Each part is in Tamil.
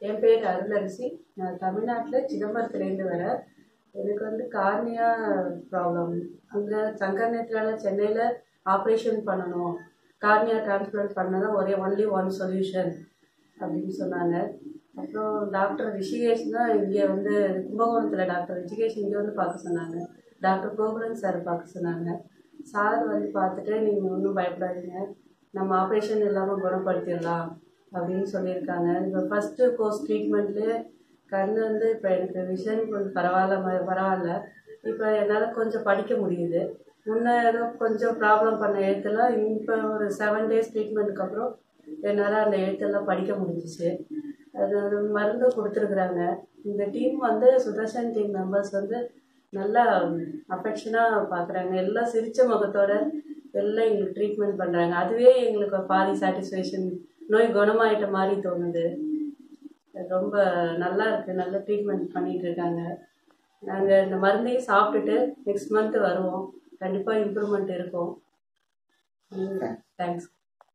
என் பேர் அருளரசி நான் தமிழ்நாட்டில் சிதம்பரத்துலேருந்து வரேன் எனக்கு வந்து கார்னியா ப்ராப்ளம் அங்கே சங்கர் நேத்ரால சென்னையில் ஆப்ரேஷன் பண்ணணும் கார்னியா டிரான்ஸ்பிளான்ட் பண்ணதான் ஒரே ஒன்லி ஒன் சொல்யூஷன் அப்படின்னு சொன்னாங்க அப்புறம் டாக்டர் ரிஷிகேஷ் தான் இங்கே வந்து கும்பகோணத்தில் டாக்டர் ரிஷிகேஷ் இங்கே வந்து பார்க்க சொன்னாங்க டாக்டர் கோகுலன் சார் பார்க்க சொன்னாங்க சார் வந்து பார்த்துட்டு நீங்கள் ஒன்றும் பயப்படாதீங்க நம்ம ஆப்ரேஷன் இல்லாமல் குணப்படுத்திடலாம் அப்படின்னு சொல்லியிருக்காங்க இப்போ ஃபஸ்ட்டு கோர்ஸ் ட்ரீட்மெண்ட்லேயே கண் வந்து இப்போ எனக்கு விஷன் கொஞ்சம் பரவாயில்ல ம- பரவாயில்ல இப்போ என்னால் கொஞ்சம் படிக்க முடியுது முன்ன ஏதோ கொஞ்சம் ப்ராப்ளம் பண்ண எழுத்தெல்லாம் இப்போ ஒரு செவன் டேஸ் ட்ரீட்மெண்ட்டுக்கு அப்புறம் என்னால் அந்த எழுத்தெல்லாம் படிக்க முடிஞ்சிச்சு அது அது மருந்து கொடுத்துருக்குறாங்க இந்த டீம் வந்து சுதர்ஷன் டீம் மெம்பர்ஸ் வந்து நல்லா அஃபெக்ஷனாக பார்க்குறாங்க எல்லாம் சிரிச்ச முகத்தோட எல்லாம் எங்களுக்கு ட்ரீட்மெண்ட் பண்ணுறாங்க அதுவே எங்களுக்கு ஒரு பாதி சாட்டிஸ்ஃபேக்ஷன் நோய் குணமாயிட்ட மாதிரி தோணுது ரொம்ப நல்லா இருக்குது நல்ல ட்ரீட்மெண்ட் பண்ணிட்டு இருக்காங்க நாங்கள் இந்த மருந்தையும் சாப்பிட்டுட்டு நெக்ஸ்ட் மந்த் வருவோம் கண்டிப்பாக இம்ப்ரூவ்மெண்ட் இருக்கும் தேங்க்ஸ்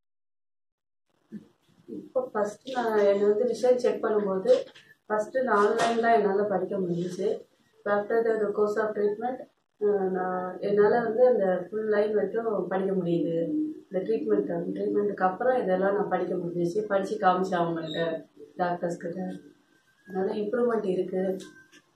இப்போ ஃபஸ்ட்டு நான் என்னை வந்து ரிசல்ட் செக் பண்ணும்போது ஃபஸ்ட்டு நான் ஆன்லைன் தான் என்னால் படிக்க முடிஞ்சிச்சு after the course of treatment நான் என்னால் வந்து அந்த ஃபுல் லைன் வரைக்கும் படிக்க முடியுது இந்த ட்ரீட்மெண்ட் ட்ரீட்மெண்ட்டுக்கு அப்புறம் இதெல்லாம் நான் படிக்க முடிஞ்சிச்சு படித்து காமிச்சேன் அவங்கள்ட்ட டாக்டர்ஸ் கிட்ட அதனால் இம்ப்ரூவ்மெண்ட் இருக்குது